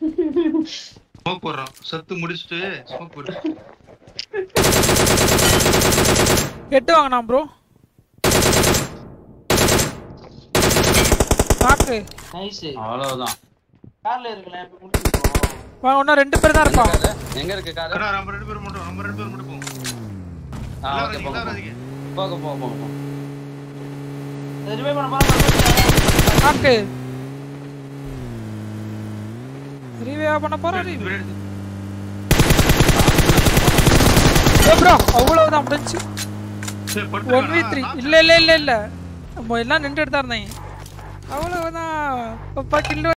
Smoke போடுறோம் சத்து முடிச்சுட்டு ஸ்மோக் போடு எட்டு வாங்கினா ப்ரோ நாக்கு நைஸ் அவ்வளவுதான் கார்ல இருக்கல இப்ப முடிச்சிருக்கோம் வாங்க இன்னும் ரெண்டு பேர் தான் எங்க இருப்பான் காரு? எங்க இருக்கு காரு அண்ணா, நம்ம ரெண்டு பேரும் மட்டும் நம்ம ரெண்டு பேரும் மட்டும் போவோம் ஆ, எல்லாரும் ஓகே, அதிகம், போங்க, எல்லாரும் போங்க. அதிகம். போங்க போங்க போங்க போங்க. ரிவே பண்ண போறோம் நாக்கு ரீவே பண்ண போறோம் ரீவே இவரு எடுத்து- ப்ரோ அவ்வளவுதான் முடிஞ்சு சரி, படுத்துக்கோ, ஒன் வி நான் த்ரீ நான் இல்ல இல்ல இல்ல இல்ல நம்ம எல்லாம் நின்றுட்டு தான் இருந்தேன் அவ்வளவுதான் அப்பா கில்லு